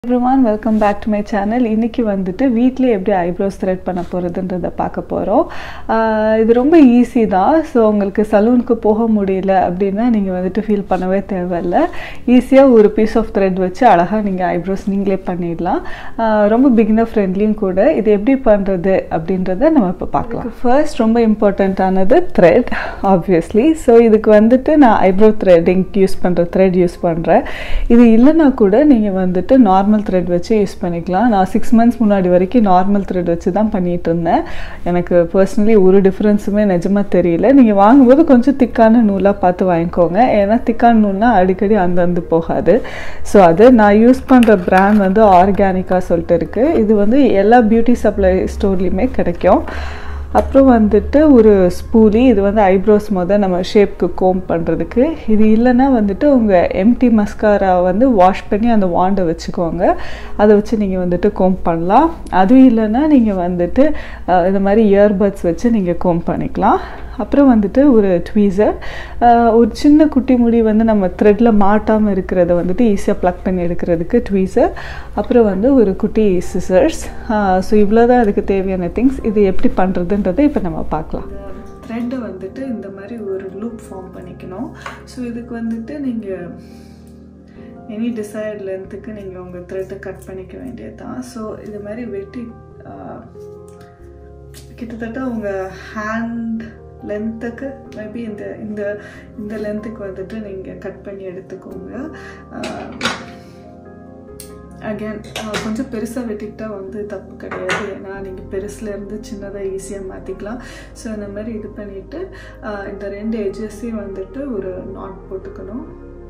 everyone welcome back to my channel இன்றைக்கி வந்துட்டு வீட்டிலே எப்படி ஐப்ரோஸ் த்ரெட் பண்ண போகிறதுன்றதை பார்க்க போகிறோம் இது ரொம்ப ஈஸி தான் ஸோ உங்களுக்கு சலூனுக்கு போக முடியல அப்படின்னா நீங்கள் வந்துட்டு ஃபீல் பண்ணவே தேவையில்ல ஈஸியாக ஒரு பீஸ் ஆஃப் த்ரெட் வச்சு அழகாக நீங்கள் ஐப்ரோஸ் நீங்களே பண்ணிடலாம் ஆஹ் ரொம்ப பிகினர் ஃப்ரெண்ட்லியும் கூட இது எப்படி பண்ணுறது அப்படின்றத நம்ம இப்போ பார்க்கலாம் ஃபர்ஸ்ட் ரொம்ப இம்பார்ட்டண்ட்டானது த்ரெட் ஆப்வியஸ்லி ஸோ இதுக்கு வந்துட்டு நான் ஐப்ரோ த்ரெட்டிங் யூஸ் பண்ணுற த்ரெட் யூஸ் பண்ணுறேன் இது இல்லைன்னா கூட நீங்கள் வந்துட்டு நார்மல் த்ரெட் வச்சு யூஸ் பண்ணிக்கலாம் நான் சிக்ஸ் மந்த்ஸ் முன்னாடி வரைக்கும் நார்மல் த்ரெட் வச்சு தான் பண்ணிகிட்டு இருந்தேன் எனக்கு பர்சனலி ஒரு டிஃப்ரென்ஸுமே நிஜமாக தெரியல நீங்கள் வாங்கும்போது கொஞ்சம் திக்கான நூலாக பார்த்து வாங்கிக்கோங்க ஏன்னா திக்கான நூல்னால் அடிக்கடி அந்தந்து போகாது ஸோ அது நான் யூஸ் பண்ணுற பிராண்ட் வந்து ஆர்கானிக்காக சொல்லிட்டு இருக்குது இது வந்து எல்லா பியூட்டி சப்ளை ஸ்டோர்லேயுமே கிடைக்கும் அப்புறம் வந்துட்டு ஒரு ஸ்பூலி இது வந்து ஐப்ரோஸ் முத நம்ம ஷேப்க்கு கோம் பண்ணுறதுக்கு இது இல்லைன்னா வந்துட்டு உங்கள் எம்டி மஸ்காரா வந்து வாஷ் பண்ணி அந்த வாண்டை வச்சுக்கோங்க அதை வச்சு நீங்கள் வந்துட்டு கோம் பண்ணலாம் அதுவும் இல்லைன்னா நீங்கள் வந்துட்டு அஹ், இந்த மாதிரி இயர்பட்ஸ் வச்சு நீங்கள் கோம் பண்ணிக்கலாம் அப்புறம் வந்துட்டு ஒரு ட்வீசர் ஒரு சின்ன குட்டி முடி வந்து நம்ம த்ரெட்டில் மாட்டாமல் இருக்கிறத வந்துட்டு ஈஸியாக ப்ளக் பண்ணி எடுக்கிறதுக்கு ட்வீசர் அப்புறம் வந்து ஒரு குட்டி சிசர்ஸ் ஸோ இவ்வளோ தான் அதுக்கு தேவையான திங்ஸ் இது எப்படி பண்ணுறதுன்றதை இப்போ நம்ம பார்க்கலாம் த்ரெட்டை வந்துட்டு இந்த மாதிரி ஒரு லூப் ஃபார்ம் பண்ணிக்கணும் ஸோ இதுக்கு வந்துட்டு நீங்கள் எனி டிசைர்ட் லென்த்துக்கு நீங்கள் உங்கள் த்ரெட்டை கட் பண்ணிக்க வேண்டியது தான் ஸோ இது மாதிரி வெட்டி ஆஹ், கிட்டத்தட்ட உங்கள் ஹேண்ட் லென்த்துக்கு மேபி இந்த இந்த இந்த லென்த்துக்கு வந்துட்டு நீங்கள் கட் பண்ணி எடுத்துக்கோங்க அகேன் கொஞ்சம் பெருசாக வெட்டிக்கிட்டா வந்து தப்பு கிடையாது ஏன்னா நீங்கள் பெருசுலேருந்து சின்னதாக ஈஸியாக மாற்றிக்கலாம் ஸோ இந்த மாதிரி இது பண்ணிவிட்டு இந்த ரெண்டு எட்ஜஸையும் வந்துட்டு ஒரு நாட் போட்டுக்கணும்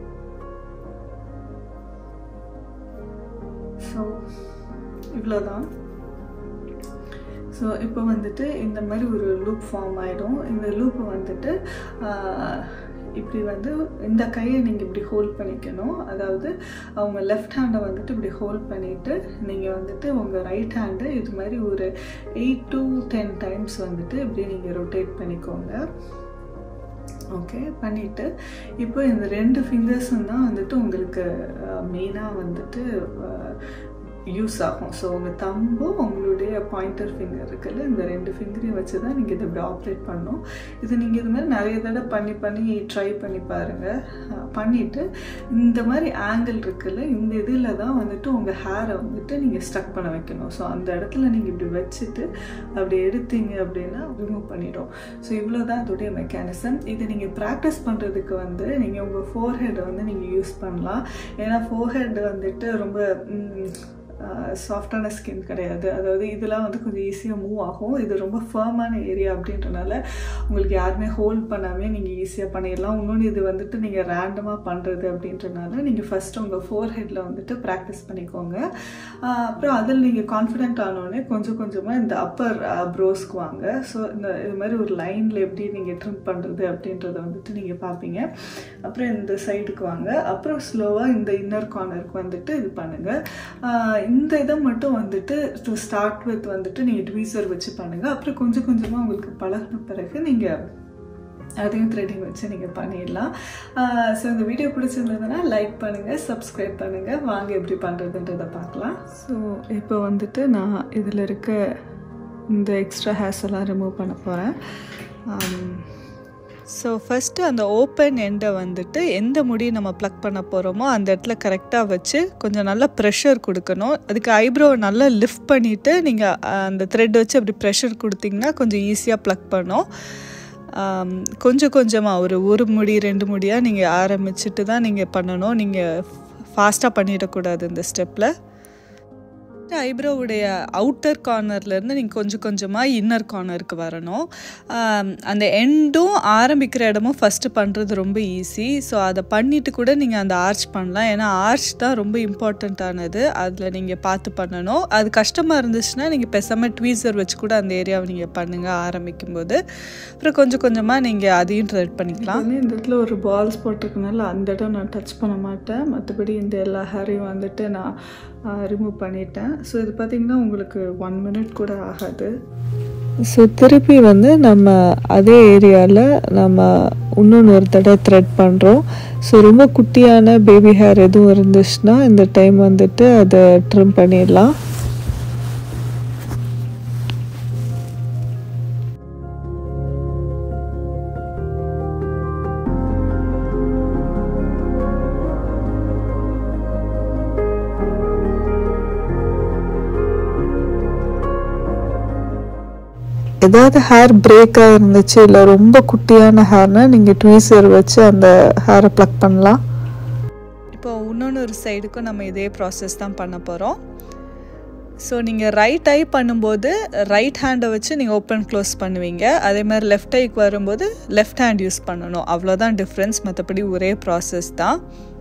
ஸோ இவ்வளோதான் ஸோ இப்போ வந்துட்டு இந்த மாதிரி ஒரு லூப் ஃபார்ம் ஆகிடும் இந்த லூப்பை வந்துட்டு ஆஹ், இப்படி வந்து இந்த கையை நீங்கள் இப்படி ஹோல்ட் பண்ணிக்கணும் அதாவது அவங்க லெஃப்ட் ஹேண்டை வந்துட்டு இப்படி ஹோல்ட் பண்ணிவிட்டு நீங்கள் வந்துட்டு உங்கள் ரைட் ஹேண்டு இது மாதிரி ஒரு எயிட் டு டென் டைம்ஸ் வந்துட்டு இப்படி நீங்கள் ரொட்டேட் பண்ணிக்கோங்க ஓகே பண்ணிவிட்டு இப்போ இந்த ரெண்டு ஃபிங்கர்ஸும் தான் வந்துட்டு உங்களுக்கு மெயினாக வந்துட்டு யூஸ் ஆகும் ஸோ உங்கள் தம்பும் உங்களுடைய பாயிண்டர் ஃபிங்கர் இருக்குல்ல இந்த ரெண்டு ஃபிங்கரையும் வச்சு தான் நீங்கள் இதை இப்படி ஆப்ரேட் பண்ணணும் இது நீங்கள் இது மாதிரி நிறைய தடவை பண்ணி பண்ணி ட்ரை பண்ணி பாருங்கள் பண்ணிவிட்டு இந்த மாதிரி ஆங்கிள் இருக்குல்ல இந்த இதில் தான் வந்துட்டு உங்கள் ஹேரை வந்துட்டு நீங்கள் ஸ்டக் பண்ண வைக்கணும் ஸோ அந்த இடத்துல நீங்கள் இப்படி வச்சுட்டு அப்படி எடுத்தீங்க அப்படின்னா ரிமூவ் பண்ணிடும் ஸோ இவ்வளோ தான் அதோடைய மெக்கானிசம் இதை நீங்கள் ப்ராக்டிஸ் பண்ணுறதுக்கு வந்து நீங்கள் உங்கள் ஃபோர்ஹெட்டை வந்து நீங்கள் யூஸ் பண்ணலாம் ஏன்னா ஃபோர்ஹெட் வந்துட்டு ரொம்ப ம், சாஃப்டான ஸ்கின் கிடையாது அதாவது இதெல்லாம் வந்து கொஞ்சம் ஈஸியாக மூவ் ஆகும் இது ரொம்ப ஃபர்மான ஏரியா அப்படின்றனால உங்களுக்கு யாருமே ஹோல்ட் பண்ணாமே நீங்கள் ஈஸியாக பண்ணிடலாம் இன்னொன்று இது வந்துட்டு நீங்கள் ரேண்டமாக பண்ணுறது அப்படின்றனால நீங்கள் ஃபஸ்ட் உங்கள் ஃபோர் ஹெட்டில் வந்துட்டு ப்ராக்டிஸ் பண்ணிக்கோங்க ஆஹ் அப்புறம் அதில் நீங்கள் கான்ஃபிடென்ட் ஆனோடனே கொஞ்சம் கொஞ்சமாக இந்த அப்பர் ப்ரோஸ்க்கு வாங்க ஸோ இந்த இது மாதிரி ஒரு லைனில் எப்படி நீங்கள் ட்ரிம் பண்ணுறது அப்படின்றத வந்துட்டு நீங்கள் பார்ப்பீங்க அப்புறம் இந்த சைடுக்கு வாங்க அப்புறம் ஸ்லோவாக இந்த இன்னர் கார்னருக்கு வந்துட்டு இது பண்ணுங்கள் இந்த இதை மட்டும் வந்துட்டு டு ஸ்டார்ட் வித் வந்துட்டு நீங்கள் ட்வீசர் வச்சு பண்ணுங்கள் அப்புறம் கொஞ்சம் கொஞ்சமாக உங்களுக்கு பழகின பிறகு நீங்கள் அதையும் த்ரெட்டிங் வச்சு நீங்கள் பண்ணிடலாம் ஸோ இந்த வீடியோ பிடிச்சிருந்ததுன்னா லைக் பண்ணுங்கள் சப்ஸ்கிரைப் பண்ணுங்கள் வாங்க எப்படி பண்ணுறதுன்றதை பார்க்கலாம் ஸோ இப்போ வந்துட்டு நான் இதில் இருக்க இந்த எக்ஸ்ட்ரா ஹேர்ஸ் எல்லாம் ரிமூவ் பண்ண போகிறேன் ஸோ ஃபஸ்ட்டு அந்த ஓப்பன் எண்டை வந்துட்டு எந்த முடி நம்ம ப்ளக் பண்ண போகிறோமோ அந்த இடத்துல கரெக்டாக வச்சு கொஞ்சம் நல்லா ப்ரெஷர் கொடுக்கணும் அதுக்கு ஐப்ரோவை நல்லா லிஃப்ட் பண்ணிவிட்டு நீங்கள் அந்த த்ரெட் வச்சு அப்படி ப்ரெஷர் கொடுத்தீங்கன்னா கொஞ்சம் ஈஸியாக ப்ளக் பண்ணும் ஆம், கொஞ்சம் கொஞ்சமாக ஒரு ஒரு முடி ரெண்டு முடியாக நீங்கள் ஆரம்பிச்சுட்டு தான் நீங்கள் பண்ணணும் நீங்கள் ஃபாஸ்ட்டாக பண்ணிடக்கூடாது இந்த ஸ்டெப்பில் ஐப்ரோவுடைய அவுட்டர் கார்னர்லேருந்து நீங்கள் கொஞ்சம் கொஞ்சமாக இன்னர் கார்னருக்கு வரணும் ஆம், அந்த எண்டும் ஆரம்பிக்கிற இடமும் ஃபஸ்ட்டு பண்ணுறது ரொம்ப ஈஸி ஸோ அதை பண்ணிவிட்டு கூட நீங்கள் அந்த ஆர்ச் பண்ணலாம் ஏன்னா ஆர்ச் தான் ரொம்ப இம்பார்ட்டண்ட்டானது அதில் நீங்கள் பார்த்து பண்ணணும் அது கஷ்டமாக இருந்துச்சுன்னா நீங்கள் பேசாமல் ட்வீசர் வச்சு கூட அந்த ஏரியாவை நீங்கள் பண்ணுங்கள் ஆரம்பிக்கும் போது அப்புறம் கொஞ்சம் கொஞ்சமாக நீங்கள் அதையும் ட்ரெட் பண்ணிக்கலாம் இந்த இடத்துல ஒரு பால்ஸ் போட்டிருக்கனால அந்த இடம் நான் டச் பண்ண மாட்டேன் மற்றபடி இந்த எல்லா ஹேரையும் வந்துட்டு நான் ரிமூவ் பண்ணிட்டேன் ஸோ இது பார்த்திங்கன்னா உங்களுக்கு ஒன் மினிட் கூட ஆகாது ஸோ திருப்பி வந்து நம்ம அதே ஏரியாவில் நம்ம இன்னொன்று ஒரு தடவை த்ரெட் பண்ணுறோம் ஸோ ரொம்ப குட்டியான பேபி ஹேர் எதுவும் இருந்துச்சுன்னா இந்த டைம் வந்துட்டு அதை ட்ரிம் பண்ணிடலாம் ஏதாவது ஹேர் பிரேக்காக இருந்துச்சு இல்லை ரொம்ப குட்டியான ஹேர்னா நீங்கள் ட்வீசர் வச்சு அந்த ஹேரை ப்ளக் பண்ணலாம் இப்போ இன்னொன்று ஒரு சைடுக்கும் நம்ம இதே ப்ராசஸ் தான் பண்ண போகிறோம் ஸோ நீங்கள் ரைட் ஐ பண்ணும்போது ரைட் ஹேண்டை வச்சு நீங்கள் ஓப்பன் க்ளோஸ் பண்ணுவீங்க அதே மாதிரி லெஃப்ட் ஐக்கு வரும்போது லெஃப்ட் ஹேண்ட் யூஸ் பண்ணணும் அவ்வளோதான் டிஃப்ரென்ஸ் மற்றபடி ஒரே ப்ராசஸ் தான்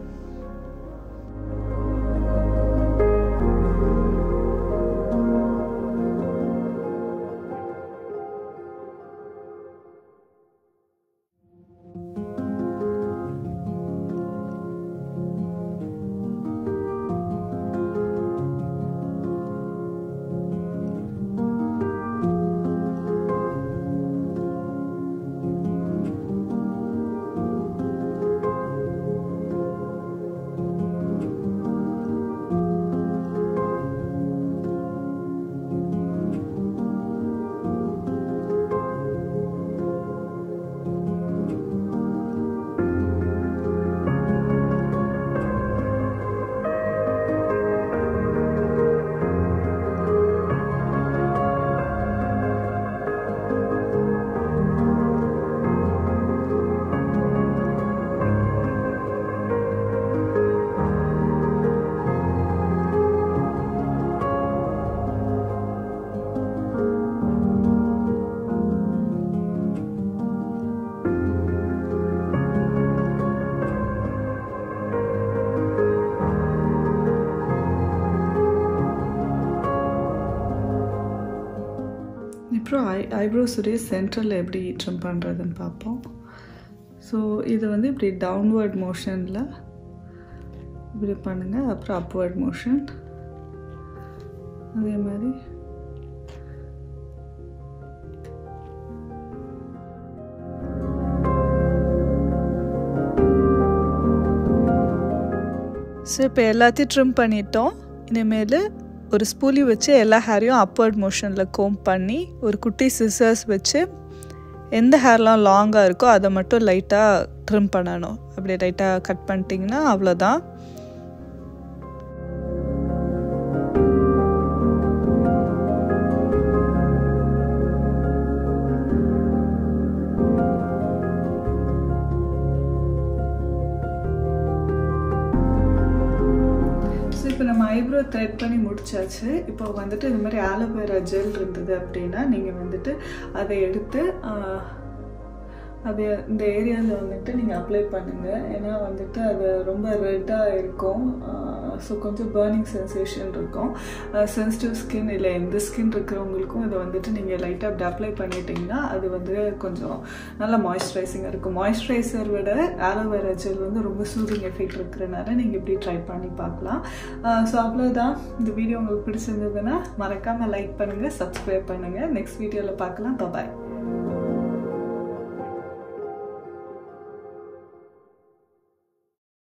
அப்புறம் ஐ ஐப்ரோஸுடைய சென்ட்ரல் எப்படி ட்ரிம் பண்ணுறதுன்னு பார்ப்போம் ஸோ இது வந்து இப்படி டவுன்வர்ட் மோஷனில் இப்படி பண்ணுங்கள் அப்புறம் அப்வர்ட் மோஷன் அதே மாதிரி ஸோ இப்போ எல்லாத்தையும் ட்ரிம் பண்ணிட்டோம் இனிமேல் ஒரு ஸ்பூலி வச்சு எல்லா ஹேரையும் அப்வர்ட் மோஷனில் கோம் பண்ணி ஒரு குட்டி சிசர்ஸ் வச்சு எந்த ஹேர்லாம் லாங்காக இருக்கோ அதை மட்டும் லைட்டாக ட்ரிம் பண்ணணும் அப்படியே லைட்டாக கட் பண்ணிட்டிங்கன்னா அவ்வளோதான் ஸோ இப்போ நம்ம ஐப்ரோ த்ரெட் பண்ணி முடிச்சாச்சு இப்போ வந்துட்டு இந்த மாதிரி ஆலோவேரா ஜெல் இருந்தது அப்படின்னா நீங்கள் வந்துட்டு அதை எடுத்து அது இந்த ஏரியாவில் வந்துட்டு நீங்கள் அப்ளை பண்ணுங்கள் ஏன்னா வந்துட்டு அது ரொம்ப ரெட்டாக இருக்கும் ஸோ கொஞ்சம் பேர்னிங் சென்சேஷன் இருக்கும் சென்சிட்டிவ் ஸ்கின் இல்லை எந்த ஸ்கின் இருக்கிறவங்களுக்கும் இதை வந்துட்டு நீங்கள் லைட்டாக அப்படி அப்ளை பண்ணிட்டீங்கன்னா அது வந்து கொஞ்சம் நல்லா மாய்ஸ்சரைசிங்காக இருக்கும் மாய்ஸ்சரைசர் விட ஆலோவேரா ஜெல் வந்து ரொம்ப சூதிங் எஃபெக்ட் இருக்கிறனால நீங்கள் இப்படி ட்ரை பண்ணி பார்க்கலாம் ஸோ அவ்வளோதான் இந்த வீடியோ உங்களுக்கு பிடிச்சிருந்ததுன்னா மறக்காமல் லைக் பண்ணுங்கள் சப்ஸ்கிரைப் பண்ணுங்கள் நெக்ஸ்ட் வீடியோவில் பார்க்கலாம் பாய்